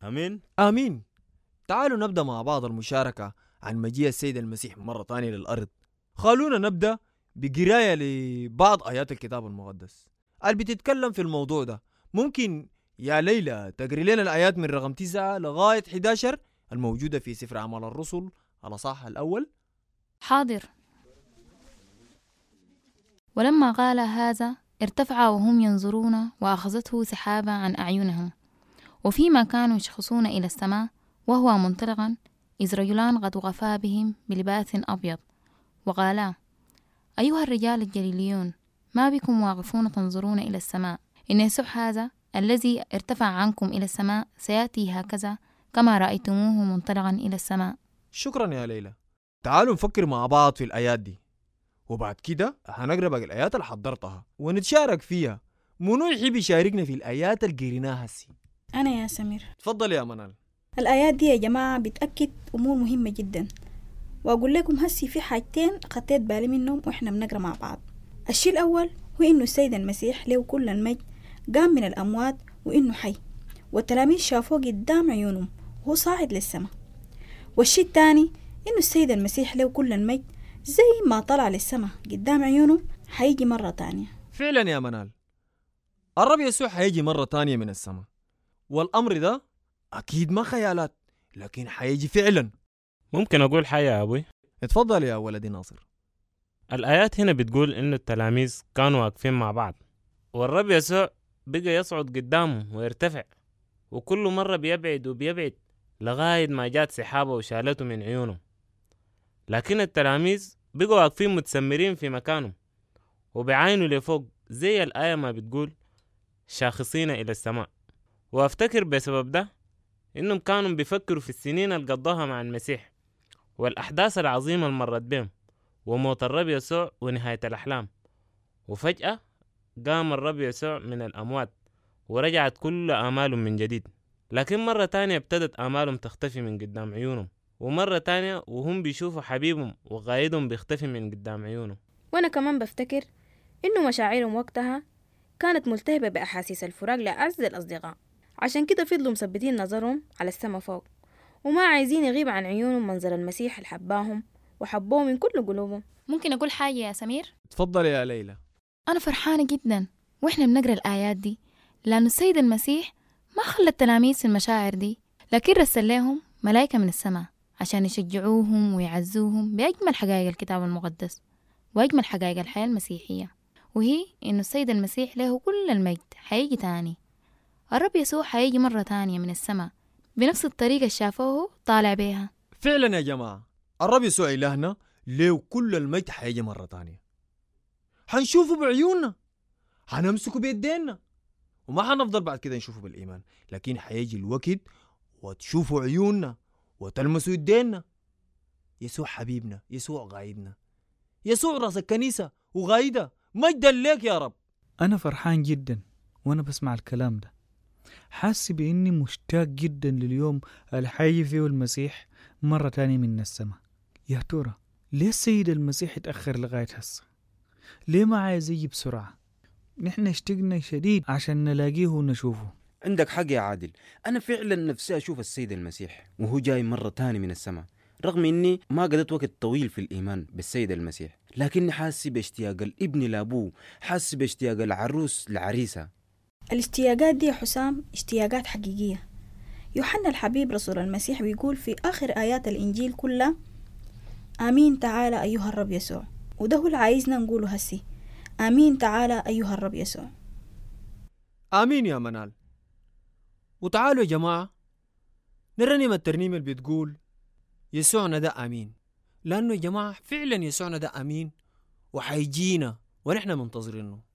امين آمين تعالوا نبدأ مع بعض المشاركة عن مجيء السيد المسيح مرة تانية للأرض خلونا نبدأ بقراية لبعض آيات الكتاب المقدس اللي بتتكلم في الموضوع ده ممكن يا ليلى تقري لنا الآيات من رقم 9 لغاية 11 الموجودة في سفر أعمال الرسل على صح الأول حاضر ولما قال هذا ارتفع وهم ينظرون وأخذته سحابة عن أعينهم وفيما كانوا يشخصون إلى السماء وهو منطلقا إذ رجلان قد وقفا بهم بلباس أبيض وقالا أيها الرجال الجليليون ما بكم واقفون تنظرون إلى السماء إن يسوع هذا الذي ارتفع عنكم إلى السماء سيأتي هكذا كما رأيتموه منطلقا إلى السماء شكرا يا ليلى تعالوا نفكر مع بعض في الآيات دي وبعد كده هنقرا باقي الآيات اللي حضرتها ونتشارك فيها منو يحب يشاركنا في الآيات اللي قريناها هسي أنا يا سمير تفضل يا منال الآيات دي يا جماعة بتأكد أمور مهمة جدا وأقول لكم هسي في حاجتين خطيت بالي منهم وإحنا بنقرا مع بعض الشيء الأول هو إنه السيد المسيح له كل المجد قام من الأموات وإنه حي والتلاميذ شافوه قدام عيونهم وهو صاعد للسماء والشيء الثاني إنه السيد المسيح له كل المجد زي ما طلع للسماء قدام عيونهم حيجي مرة تانية فعلا يا منال الرب يسوع حيجي مرة تانية من السماء والأمر ده أكيد ما خيالات لكن حيجي فعلا ممكن اقول حاجه يا ابوي اتفضل يا ولدي ناصر الآيات هنا بتقول إنه التلاميذ كانوا واقفين مع بعض والرب يسوع بقى يصعد قدامهم ويرتفع وكل مرة بيبعد وبيبعد لغاية ما جات سحابة وشالته من عيونهم لكن التلاميذ بقوا واقفين متسمرين في مكانهم وبيعاينوا لفوق زي الآية ما بتقول شاخصين إلى السماء وأفتكر بسبب ده إنهم كانوا بيفكروا في السنين اللي قضاها مع المسيح والأحداث العظيمة اللي مرت بهم وموت الرب يسوع ونهاية الأحلام وفجأة قام الرب يسوع من الأموات ورجعت كل آمالهم من جديد لكن مرة تانية ابتدت آمالهم تختفي من قدام عيونهم ومرة تانية وهم بيشوفوا حبيبهم وقايدهم بيختفي من قدام عيونهم وأنا كمان بفتكر إنه مشاعرهم وقتها كانت ملتهبة بأحاسيس الفراق لأعز الأصدقاء عشان كده فضلوا مثبتين نظرهم على السما فوق وما عايزين يغيب عن عيونهم منظر المسيح اللي حباهم وحبوه من كل قلوبهم ممكن أقول حاجة يا سمير؟ اتفضل يا ليلى أنا فرحانة جدا وإحنا بنقرأ الآيات دي لأن السيد المسيح ما خلى التلاميذ في المشاعر دي لكن رسل لهم ملائكة من السماء عشان يشجعوهم ويعزوهم بأجمل حقائق الكتاب المقدس وأجمل حقائق الحياة المسيحية وهي إنه السيد المسيح له كل المجد حيجي تاني الرب يسوع حيجي مرة تانية من السماء بنفس الطريقة اللي شافوه طالع بيها فعلا يا جماعة الرب يسوع إلهنا ليه كل المجد حيجي مرة تانية حنشوفه بعيوننا حنمسكه بيدينا وما حنفضل بعد كده نشوفه بالإيمان لكن حيجي الوقت وتشوفوا عيوننا وتلمسوا يدينا يسوع حبيبنا يسوع غايدنا يسوع راس الكنيسة وغايدة مجدا لك يا رب أنا فرحان جدا وأنا بسمع الكلام ده حاسس بإني مشتاق جدا لليوم اللي حيجي فيه المسيح مرة تانية من السماء يا ترى ليه السيد المسيح اتأخر لغاية هسه؟ ليه ما عايز يجي بسرعة؟ نحن اشتقنا شديد عشان نلاقيه ونشوفه عندك حق يا عادل أنا فعلا نفسي أشوف السيد المسيح وهو جاي مرة تاني من السماء رغم إني ما قضيت وقت طويل في الإيمان بالسيد المسيح لكني حاسس باشتياق الابن لأبوه حاسس باشتياق العروس لعريسها الاشتياقات دي يا حسام اشتياقات حقيقية يوحنا الحبيب رسول المسيح بيقول في آخر آيات الإنجيل كلها آمين تعالى أيها الرب يسوع وده هو اللي عايزنا نقوله هسي آمين تعالى أيها الرب يسوع آمين يا منال وتعالوا يا جماعة نرنم الترنيمة اللي بتقول يسوعنا ده أمين لأنه يا جماعة فعلا يسوعنا ده أمين وحيجينا ونحن منتظرينه